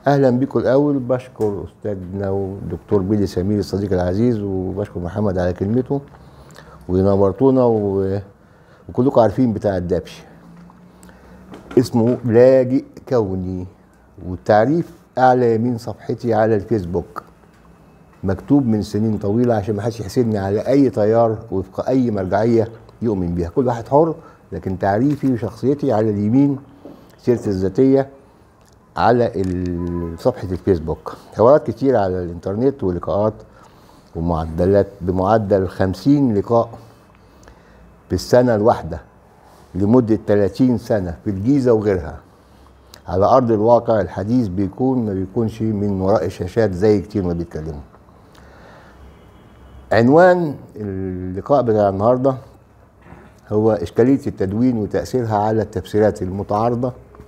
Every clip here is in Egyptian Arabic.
اهلا بكم الاول بشكر استاذنا والدكتور بيلي سمير الصديق العزيز وبشكر محمد على كلمته ونورتونا و... وكلكم عارفين بتاع الدبش اسمه لاجئ كوني والتعريف اعلى يمين صفحتي على الفيسبوك مكتوب من سنين طويله عشان ما حدش يحسدني على اي تيار وفق اي مرجعيه يؤمن بيها كل واحد حر لكن تعريفي وشخصيتي على اليمين سيرتي الذاتيه على ال- صفحه الفيسبوك حوارات كتير على الانترنت ولقاءات ومعدلات بمعدل 50 لقاء في السنه الواحده لمده 30 سنه في الجيزه وغيرها على ارض الواقع الحديث بيكون ما بيكونش من وراء الشاشات زي كتير ما بيتكلموا عنوان اللقاء بتاع النهارده هو اشكاليه التدوين وتاثيرها على التفسيرات المتعارضه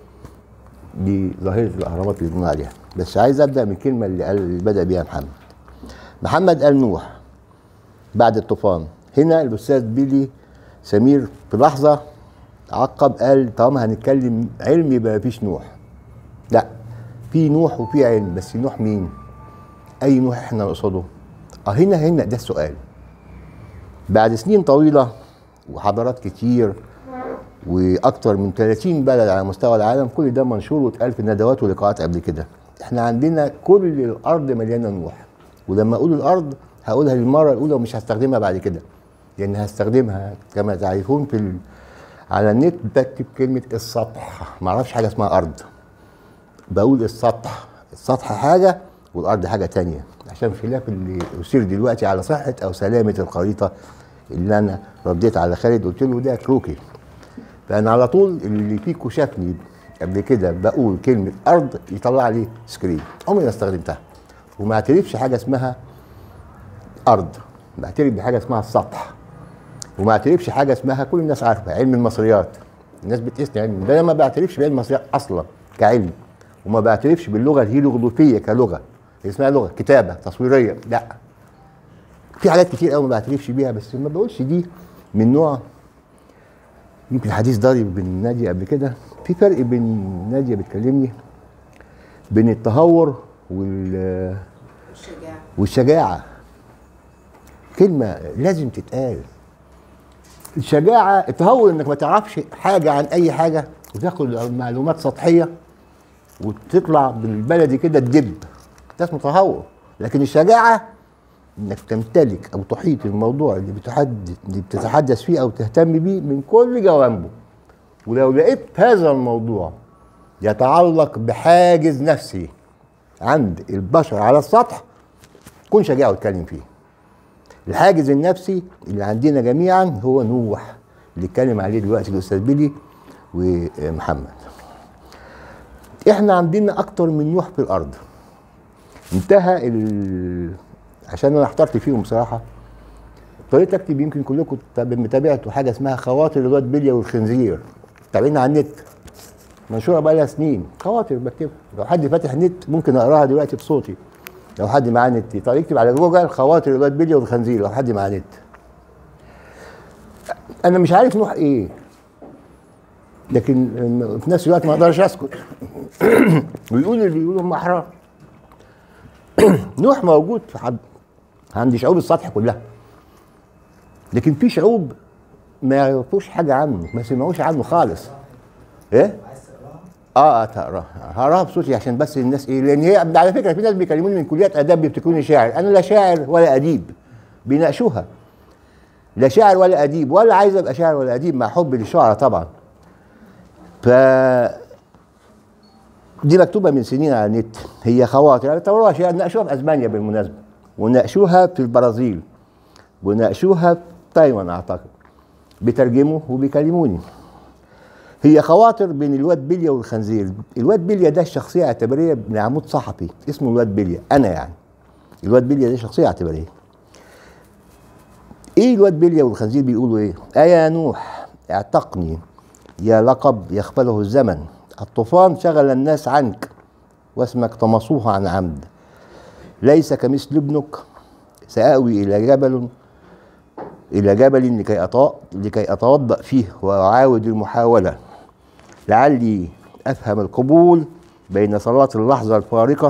لظاهره الاهرامات اللي بنقول عليها بس عايز ابدا من الكلمه اللي قال اللي بدا بيها محمد محمد قال نوح بعد الطوفان هنا الاستاذ بيلي سمير في لحظه عقب قال طالما هنتكلم علم يبقى مفيش نوح لا في نوح وفي علم بس نوح مين اي نوح احنا نقصده اه هنا هنا ده السؤال بعد سنين طويله وحضارات كتير واكتر من 30 بلد على مستوى العالم كل ده منشور واتقال في ندوات ولقاءات قبل كده احنا عندنا كل الارض مليانه نوح ولما اقول الارض هقولها للمره الاولى ومش هستخدمها بعد كده لان هستخدمها كما تعرفون في ال... على النت بكتب كلمه السطح ما اعرفش حاجه اسمها ارض بقول السطح السطح حاجه والارض حاجه تانية عشان خلاف اللي يصير دلوقتي على صحه او سلامه الخريطه اللي انا رديت على خالد قلت له ده كروكي فانا على طول اللي فيكم شافني قبل كده بقول كلمه ارض يطلع لي سكرين عمري ما استخدمتها وما اعترفش حاجه اسمها ارض بعترف بحاجه اسمها السطح وما اعترفش حاجه اسمها كل الناس عارفه علم المصريات الناس بتقيسني علم ده انا ما بعترفش بعلم المصريات اصلا كعلم وما بعترفش باللغه الهيروغليفيه كلغه هي اسمها لغه كتابه تصويريه لا في حاجات كتير قوي ما بعترفش بيها بس ما بقولش دي من نوع يمكن حديث ضاري بين ناديه قبل كده في فرق بين ناديه بتكلمني بين التهور وال الشجاعة والشجاعة كلمة لازم تتقال الشجاعة التهور انك ما تعرفش حاجة عن أي حاجة وتاخد معلومات سطحية وتطلع بالبلدي كده تدب ده اسمه تهور لكن الشجاعة انك تمتلك او تحيط الموضوع اللي بتحدث اللي بتتحدث فيه او تهتم بيه من كل جوانبه ولو لقيت هذا الموضوع يتعلق بحاجز نفسي عند البشر على السطح كن شجاع واتكلم فيه الحاجز النفسي اللي عندنا جميعا هو نوح اللي اتكلم عليه دلوقتي الاستاذ بيلي ومحمد احنا عندنا اكتر من نوح في الارض انتهى ال... عشان انا احترت فيهم بصراحه اضطريت اكتب يمكن كلكم متابعتوا حاجه اسمها خواطر الواد بليا والخنزير تابعين على النت منشوره بقى لها سنين خواطر بكتبها لو حد فاتح نت ممكن اقراها دلوقتي بصوتي لو حد معاه نت طيب يكتب على جوجل خواطر الواد بليا والخنزير لو حد معاه نت انا مش عارف نوح ايه لكن في نفس الوقت ما اقدرش اسكت ويقول اللي بيقولوا هم احرار نوح موجود في حد عند شعوب السطح كلها لكن في شعوب ما يعرفوش حاجه عنه ما سمعوش عنه خالص ايه اه تقراها هقراها بصوتي عشان بس الناس ايه لان هي على فكره في ناس بيكلموني من كليات اداب بيفتكروني شاعر انا لا شاعر ولا اديب بيناقشوها لا شاعر ولا اديب ولا عايز ابقى شاعر ولا اديب مع حبي للشعراء طبعا ف دي مكتوبه من سنين على النت هي خواطر يعني طوروها شيء ناقشوها في اسبانيا بالمناسبه وناقشوها في البرازيل وناقشوها في تايوان اعتقد بيترجموا وبيكلموني هي خواطر بين الواد بليا والخنزير الواد بليا ده الشخصيه اعتباريه من عمود صحفي اسمه الواد بليا انا يعني الواد بليا ده شخصيه اعتباريه ايه الواد بليا والخنزير بيقولوا ايه آه يا نوح اعتقني يا لقب يخفله الزمن الطوفان شغل الناس عنك واسمك طمسوه عن عمد ليس كمثل ابنك سآوي إلى جبل إلى جبل لكي أطا لكي أتوضأ فيه وأعاود المحاولة لعلي أفهم القبول بين صلاة اللحظة الفارقة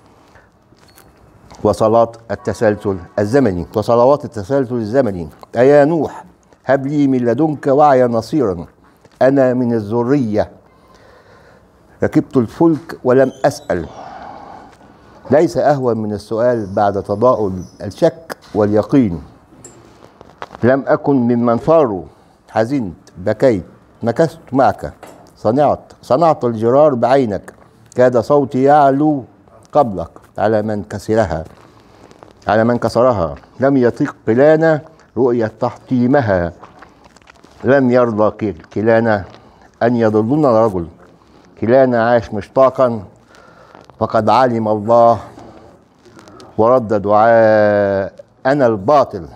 وصلاة التسلسل الزمني وصلوات التسلسل الزمني أيا نوح هب لي من لدنك وعيا نصيرا أنا من الذرية ركبت الفلك ولم أسأل ليس أهون من السؤال بعد تضاؤل الشك واليقين لم أكن ممن فاروا حزنت بكيت مكثت معك صنعت صنعت الجرار بعينك كاد صوتي يعلو قبلك على من كسرها على من كسرها لم يطيق كلانا رؤية تحطيمها لم يرضى كلانا أن يضلنا رجل كلانا عاش مشتاقا فقد علم الله ورد دعاء أنا الباطل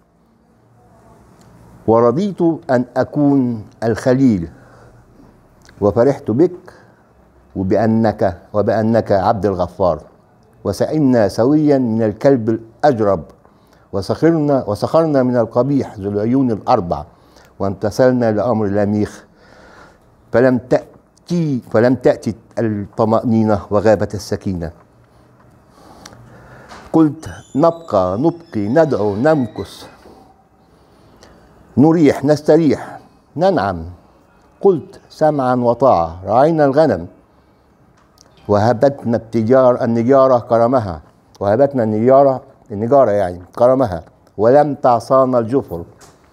ورضيت أن أكون الخليل وفرحت بك وبأنك وبأنك عبد الغفار وسئمنا سويا من الكلب الأجرب وسخرنا وسخرنا من القبيح ذو العيون الأربع وامتثلنا لأمر لميخ فلم تأتي فلم تأتي الطمأنينة وغابت السكينة قلت نبقى نبقي ندعو نمكث نريح نستريح ننعم قلت سمعا وطاعة رعينا الغنم وهبتنا التجار النجارة كرمها وهبتنا النجارة النجارة يعني كرمها ولم تعصانا الجفر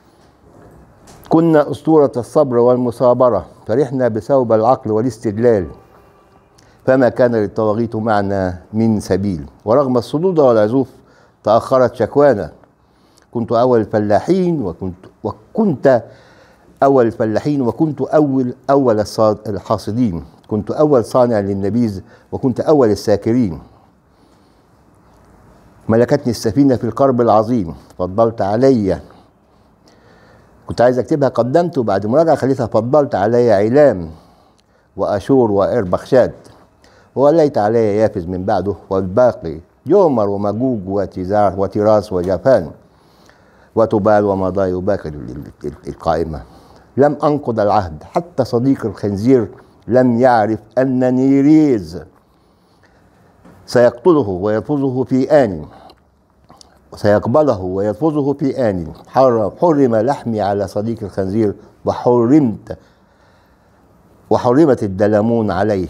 كنا أسطورة الصبر والمصابرة فرحنا بثوب العقل والاستدلال فما كان للطواغيت معنا من سبيل ورغم الصدود والعزوف تأخرت شكوانا كنت أول الفلاحين وكنت وكنت أول الفلاحين وكنت أول أول الحاصدين كنت أول صانع للنبيذ وكنت أول الساكرين ملكتني السفينة في الكرب العظيم فضلت علي كنت عايز اكتبها قدمت وبعد مراجعة خليتها فضلت علي علام وأشور وإربخشاد ووليت علي يافز من بعده والباقي يومر ومجوج وتزار وتراس وجفان وتبال ومضى يباكر القائمة لم أنقض العهد حتى صديق الخنزير لم يعرف أن نيريز سيقتله ويرفضه في آن سيقبله ويرفضه في آن حرم, حرم لحمي على صديق الخنزير وحرمت وحرمت الدلمون عليه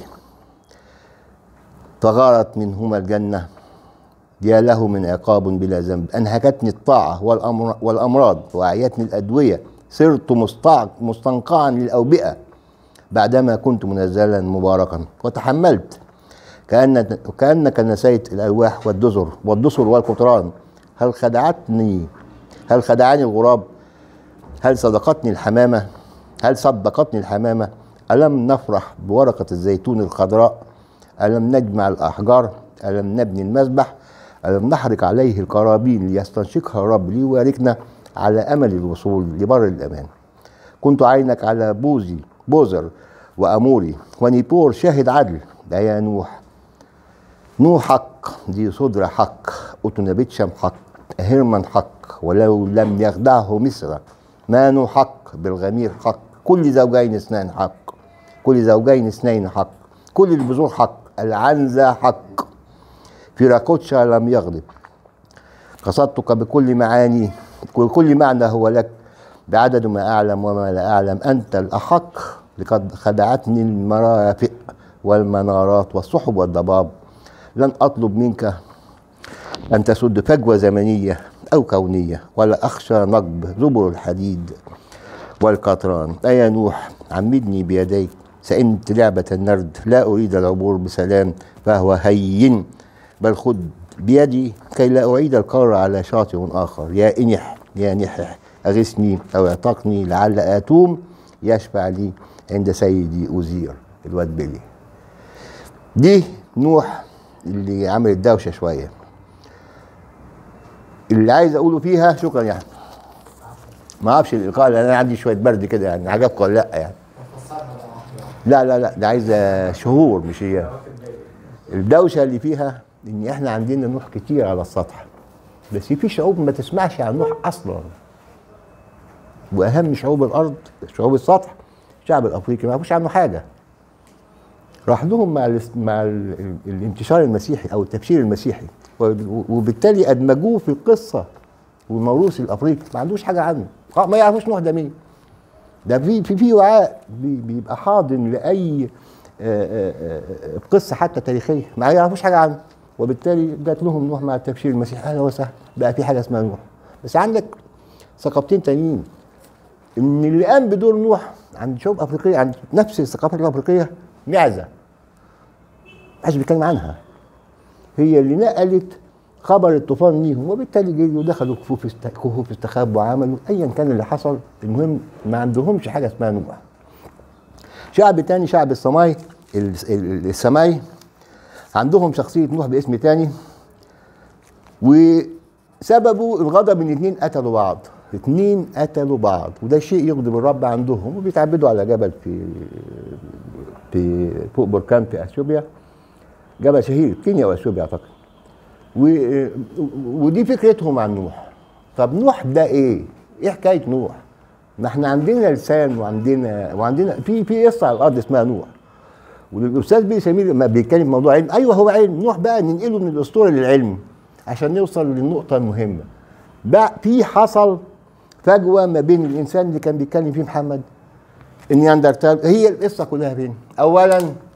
فغارت منهما الجنة يا له من عقاب بلا ذنب أنهكتني الطاعة والأمراض وأعيتني الأدوية صرت مستنقعا للأوبئة بعدما كنت منزلا مباركا وتحملت كأن كأنك نسيت الألواح والدزر والدسر والقطران هل خدعتني هل خدعني الغراب هل صدقتني الحمامة هل صدقتني الحمامة ألم نفرح بورقة الزيتون الخضراء ألم نجمع الأحجار ألم نبني المذبح ألم نحرق عليه القرابين ليستنشقها الرب ليباركنا على أمل الوصول لبر الأمان كنت عينك على بوزي بوزر وأموري ونيبور شاهد عدل ده يا نوح نوح حق دي صدر حق أتنبتشم حق هرمان حق ولو لم يخدعه مصر ما نوح حق بالغمير حق كل زوجين اثنين حق كل زوجين اثنين حق كل البذور حق العنزة حق في راكوتشا لم يغضب قصدتك بكل معاني كل معنى هو لك بعدد ما أعلم وما لا أعلم أنت الأحق لقد خدعتني المرافق والمنارات والصحب والضباب لن أطلب منك أن تسد فجوة زمنية أو كونية ولا أخشى نقب زبر الحديد والقطران أيا نوح عمدني بيديك سئمت لعبة النرد لا أريد العبور بسلام فهو هين بل خذ بيدي كي لا أعيد القرار على شاطئ آخر يا إنح يا نحح أغثني أو اعتقني لعل آتوم يشفع لي عند سيدي أزير الواد بيلي دي نوح اللي عمل الدوشة شوية اللي عايز أقوله فيها شكرا يعني ما اعرفش الإلقاء لأن أنا عندي شوية برد كده يعني عجبكم ولا لأ يعني لا لا لا ده عايزة شهور مش هي الدوشة اللي فيها ان احنا عندنا نوح كتير على السطح بس في شعوب ما تسمعش عن نوح اصلا واهم شعوب الارض شعوب السطح الشعب الافريقي ما يعرفوش عنه حاجه راح لهم مع الاس- مع ال- ال- الانتشار المسيحي او التبشير المسيحي و- وبالتالي ادمجوه في القصه والموروث الافريقي ما عندوش حاجه عنه آه، ما يعرفوش نوح ده مين ده في في في وعاء بي- بيبقى حاضن لاي آه، آه، آه، قصه حتى تاريخيه ما يعرفوش حاجه عنه وبالتالي جات لهم نوح مع التبشير المسيحي اهلا وسهلا بقى في حاجه اسمها نوح بس عندك ثقافتين تانيين ان اللي قام بدور نوح عند شعوب افريقيه عند نفس الثقافه الافريقيه معزه محدش بيتكلم عنها هي اللي نقلت خبر الطوفان ليهم وبالتالي جيوا ودخلوا كهوف است- كهوف استخبوا وعملوا ايا كان اللي حصل المهم ما عندهمش حاجه اسمها نوح شعب تاني شعب الصماي ال- ال- السماي عندهم شخصيه نوح باسم تاني وسببه الغضب ان اتنين قتلوا بعض اتنين قتلوا بعض وده شيء يغضب الرب عندهم وبيتعبدوا على جبل في في فوق بركان في اثيوبيا جبل شهير كينيا واثيوبيا اعتقد و... ودي فكرتهم عن نوح طب نوح ده ايه؟ ايه حكايه نوح؟ ما احنا عندنا لسان وعندنا وعندنا في في قصه على الارض اسمها نوح والاستاذ بيه سمير لما بيتكلم في موضوع علم ايوه هو علم نوح بقى ننقله من الاسطوره للعلم عشان نوصل للنقطه المهمه بقى في حصل فجوه ما بين الانسان اللي كان بيتكلم فيه محمد النياندرتال هي القصه كلها فين؟ اولا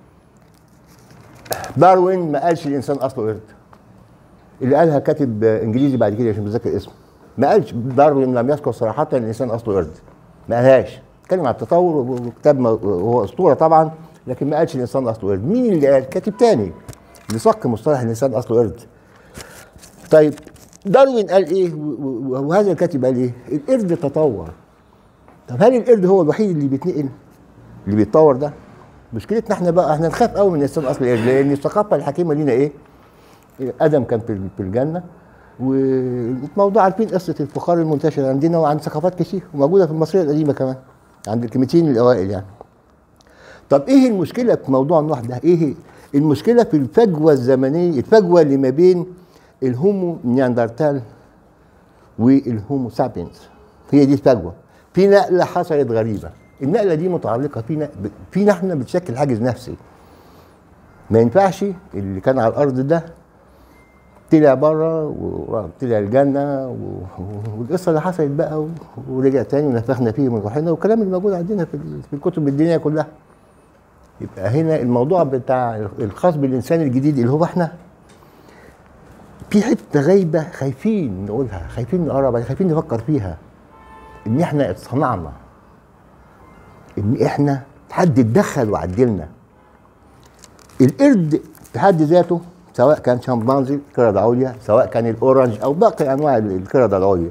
داروين ما قالش الانسان اصله قرد اللي قالها كاتب انجليزي بعد كده عشان بتذكر اسمه ما قالش داروين لم يذكر صراحه ان الانسان اصله قرد ما قالهاش اتكلم عن التطور وكتاب م- هو اسطوره طبعا لكن ما قالش الانسان اصله قرد مين اللي قال كاتب تاني اللي صك مصطلح الانسان اصله قرد طيب داروين قال ايه و- و- وهذا الكاتب قال ايه القرد تطور طب هل القرد هو الوحيد اللي بيتنقل اللي بيتطور ده مشكلتنا احنا بقى احنا نخاف قوي من الانسان اصل القرد لان الثقافه الحكيمه لينا ايه ادم كان في في الجنه والموضوع عارفين قصه الفخار المنتشر عندنا وعند ثقافات كتير وموجوده في المصريه القديمه كمان عند الكلمتين الاوائل يعني طب ايه المشكله في موضوع النوح ده ايه هي؟ المشكله في الفجوه الزمنيه الفجوه اللي ما بين الهومو نياندرتال والهومو سابينز هي دي الفجوه في نقله حصلت غريبه النقله دي متعلقه فينا ب- فينا احنا بتشكل حاجز نفسي ما ينفعش اللي كان على الارض ده طلع بره وطلع الجنه و- والقصه اللي حصلت بقى و- ورجع تاني ونفخنا فيه من روحنا والكلام اللي موجود عندنا في ال- في الكتب الدينيه كلها يبقى هنا الموضوع بتاع الخاص بالانسان الجديد اللي هو احنا في حته غايبه خايفين نقولها خايفين نقرب عليها، خايفين نفكر فيها ان احنا اتصنعنا ان احنا حد اتدخل وعدلنا القرد في حد ذاته سواء كان شمبانزي القردة العليا سواء كان الاورنج او باقي انواع ال- القردة العليا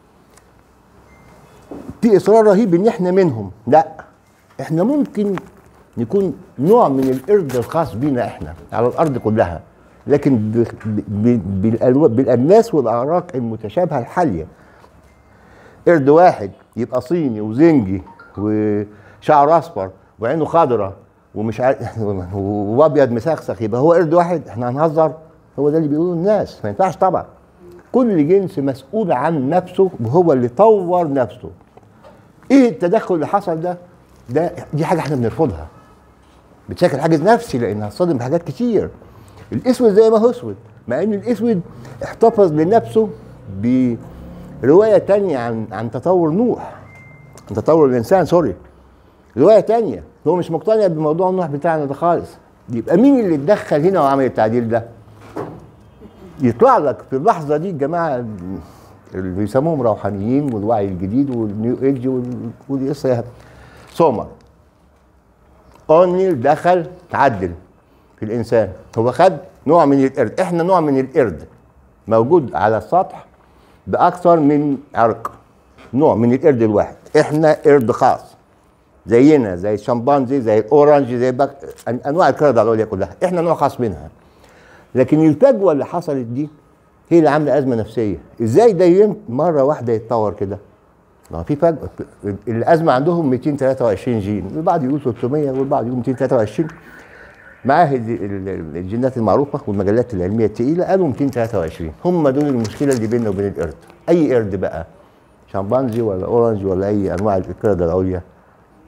في اصرار رهيب ان احنا منهم لا احنا ممكن نكون نوع من القرد الخاص بينا احنا على الارض كلها لكن ب- ب- بالألو- بالالماس والاعراق المتشابهه الحاليه قرد واحد يبقى صيني وزنجي وشعره اصفر وعينه خضراء ومش عارف وابيض مسخسخ يبقى هو قرد واحد احنا هنهزر هو ده اللي بيقولوه الناس ما ينفعش طبعا كل جنس مسؤول عن نفسه وهو اللي طور نفسه ايه التدخل اللي حصل ده ده دي حاجه احنا بنرفضها بتشكل حاجز نفسي لانها هتصطدم بحاجات كتير الاسود زي ما هو اسود مع ان الاسود احتفظ لنفسه بروايه تانية عن عن تطور نوح عن تطور الانسان سوري روايه تانية هو مش مقتنع بموضوع نوح بتاعنا ده خالص يبقى مين اللي اتدخل هنا وعمل التعديل ده يطلع لك في اللحظه دي الجماعه اللي بيسموهم روحانيين والوعي الجديد والنيو ايج وال- والقصه سومر اونيل دخل عدل في الانسان هو خد نوع من القرد احنا نوع من القرد موجود على السطح باكثر من عرق نوع من القرد الواحد احنا قرد خاص زينا زي الشمبانزي زي الاورنج زي بك... أن- انواع القرده العليا كلها احنا نوع خاص منها لكن الفجوه اللي حصلت دي هي اللي عامله ازمه نفسيه ازاي ده يم- مره واحده يتطور كده ما في فجوه الازمه عندهم 223 جين البعض يقول 300 والبعض يقول 223 معاهد ال- ال- الجينات المعروفه والمجلات العلميه الثقيله قالوا 223 هم دول المشكله اللي بيننا وبين القرد اي قرد بقى شمبانزي ولا اورنج ولا اي انواع القرده العليا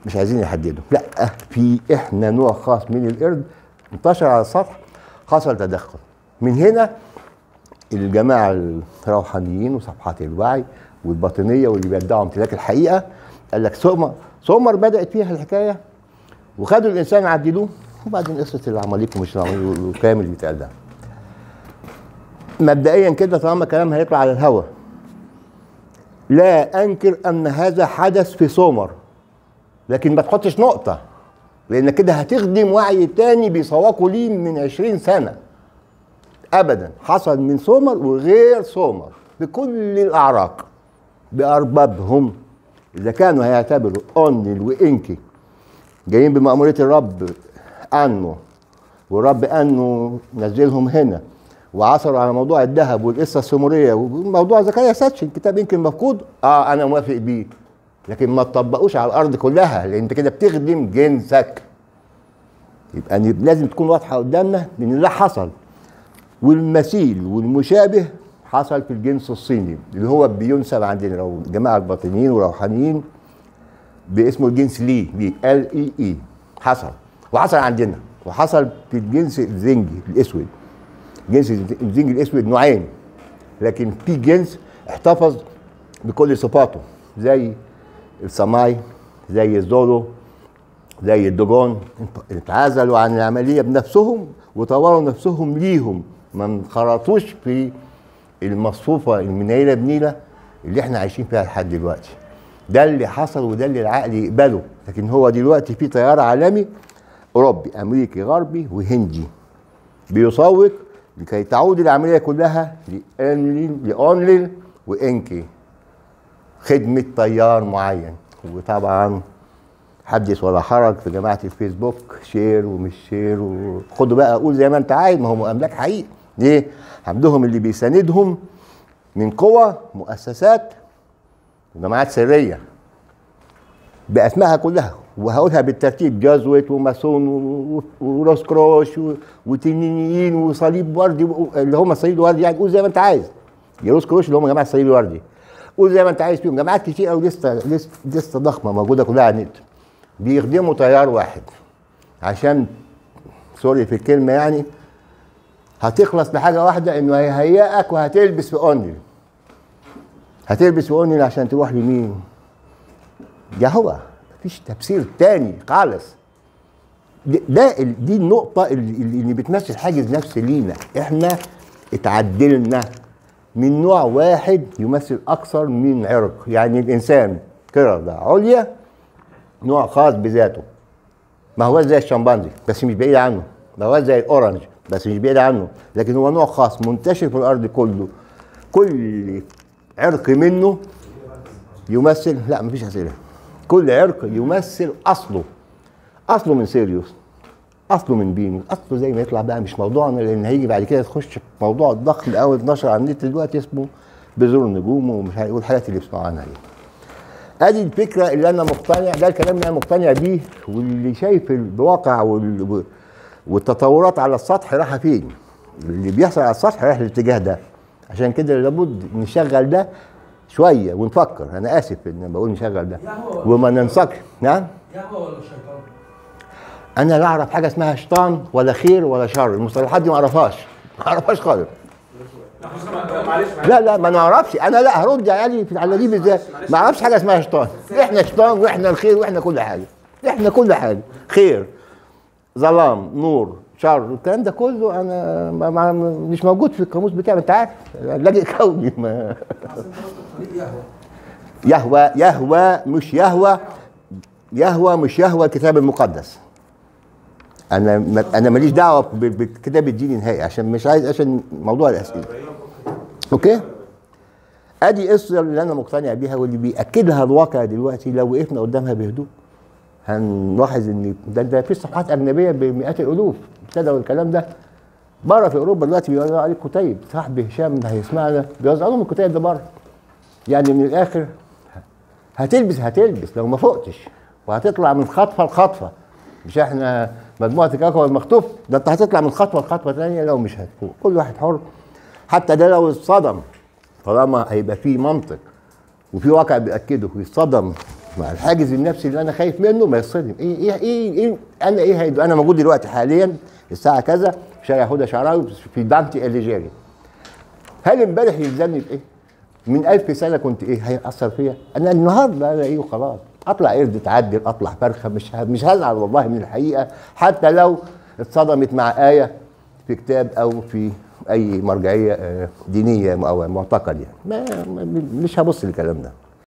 مش عايزين يحددوا لا في احنا نوع خاص من القرد انتشر على السطح حصل تدخل من هنا الجماعه الروحانيين وصفحات الوعي والباطنيه واللي بيدعوا امتلاك الحقيقه قال لك سومر سومر بدات فيها الحكايه وخدوا الانسان عدلوه وبعدين قصه العماليق ومش العماليق والكلام اللي بيتقال ده مبدئيا كده طالما كلام هيطلع على الهواء لا انكر ان هذا حدث في سومر لكن ما تحطش نقطه لان كده هتخدم وعي تاني بيسوقوا ليه من 20 سنه ابدا حصل من سومر وغير سومر بكل الاعراق باربابهم اذا كانوا هيعتبروا اونل وانكي جايين بمأمورية الرب عنه والرب انه نزلهم هنا وعثروا على موضوع الذهب والقصه السومريه وموضوع زكريا ساتشن كتاب يمكن مفقود اه انا موافق بيه لكن ما تطبقوش على الارض كلها لان انت كده بتخدم جنسك يبقى لازم تكون واضحه قدامنا ان ده حصل والمثيل والمشابه حصل في الجنس الصيني اللي هو بينسب عندنا لو جماعه الباطنيين والروحانيين باسمه الجنس لي لي ال اي اي حصل وحصل عندنا وحصل في الجنس الزنجي الاسود جنس الزنجي الاسود نوعين لكن في جنس احتفظ بكل صفاته زي السماي زي الزولو زي الدجون اتعزلوا عن العمليه بنفسهم وطوروا نفسهم ليهم ما انخرطوش في المصفوفه المنيله بنيله اللي احنا عايشين فيها لحد دلوقتي ده اللي حصل وده اللي العقل يقبله لكن هو دلوقتي في تيار عالمي اوروبي امريكي غربي وهندي بيصوت لكي تعود العمليه كلها لاونلين وانكي خدمه تيار معين وطبعا حدث ولا حرج في جماعه الفيسبوك شير ومش شير وخدوا بقى قول زي ما انت عايز ما هو املاك حقيقي ليه؟ عندهم اللي بيساندهم من قوى مؤسسات وجماعات سريه باسمائها كلها وهقولها بالترتيب جازويت وماسون وروس كروش وتنينيين وصليب وردي اللي هم الصليب الوردي يعني قول زي ما انت عايز يا روس كروش اللي هم جماعه الصليب الوردي قول زي ما انت عايز فيهم جماعات كتير قوي لسه لسه ضخمه موجوده كلها على النت بيخدموا تيار واحد عشان سوري في الكلمه يعني هتخلص بحاجه واحده انه هيهيئك وهتلبس في اونلي هتلبس في اونلي عشان تروح لمين؟ يهوى مفيش تفسير تاني خالص ده دي النقطة اللي, اللي بتمثل حاجز نفسي لينا احنا اتعدلنا من نوع واحد يمثل أكثر من عرق يعني الإنسان قردة عليا نوع خاص بذاته ما هو زي الشمبانزي بس مش بعيد عنه ما هو زي الأورنج بس مش بعيد عنه لكن هو نوع خاص منتشر في الأرض كله كل عرق منه يمثل لا مفيش أسئلة كل عرق يمثل اصله اصله من سيريوس اصله من بينو اصله زي ما يطلع بقى مش موضوعنا لان هيجي بعد كده تخش في موضوع الضخم قوي اتنشر على النت دلوقتي اسمه بذور النجوم ومش والحاجات اللي بيسمعوا عنها دي ادي الفكره اللي انا مقتنع ده الكلام اللي انا مقتنع بيه واللي شايف الواقع وال... والتطورات على السطح رايحه فين اللي بيحصل على السطح رايح الاتجاه ده عشان كده لابد نشغل ده شويه ونفكر انا اسف ان بقول نشغل ده وما ننسقش نعم يهوى ولا الشيطان؟ انا لا اعرف حاجه اسمها شيطان ولا خير ولا شر المصطلحات دي ما اعرفهاش ما اعرفهاش خالص معلش لا لا ما نعرفش انا لا هرد يعني في على دي بالذات ما اعرفش حاجه اسمها شيطان احنا شيطان واحنا الخير واحنا كل حاجه احنا كل حاجه خير ظلام نور شر الكلام ده كله انا ما ما مش موجود في القاموس بتاعي انت عارف لاجئ كوني ما يهوى يهوى يهوى مش يهوى يهوى مش يهوى الكتاب المقدس انا ما انا ماليش دعوه ب- بالكتاب الديني نهائي عشان مش عايز عشان موضوع الاسئله اوكي ادي قصه اللي انا مقتنع بيها واللي بياكدها الواقع دلوقتي لو وقفنا قدامها بهدوء هنلاحظ ان ده ده في صفحات اجنبيه بمئات الالوف ابتدوا الكلام ده بره في اوروبا دلوقتي بيوزعوا عليك كتيب صاحبي هشام هيسمعنا بيوزعوا لهم الكتيب ده بره يعني من الاخر هتلبس هتلبس لو ما فقتش وهتطلع من خطفه لخطفه مش احنا مجموعه الكاكاو المخطوف ده انت هتطلع من خطوه لخطوه ثانيه لو مش هتفوق كل واحد حر حتى ده لو اتصدم طالما هيبقى فيه منطق وفي واقع بيأكده ويتصدم مع الحاجز النفسي اللي انا خايف منه ما يصطدم ايه ايه ايه, إيه انا ايه هيدو انا موجود دلوقتي حاليا الساعه كذا في شارع هدى شعراوي في دانتي اليجيري هل امبارح يلزمني بايه؟ من ألف سنه كنت ايه هيأثر فيا؟ انا النهارده انا ايه وخلاص اطلع قرد اتعدل اطلع فرخه مش ه- مش هزعل والله من الحقيقه حتى لو اتصدمت مع ايه في كتاب او في اي مرجعيه آه، دينيه او معتقد يعني ما ما- مش هبص للكلام ده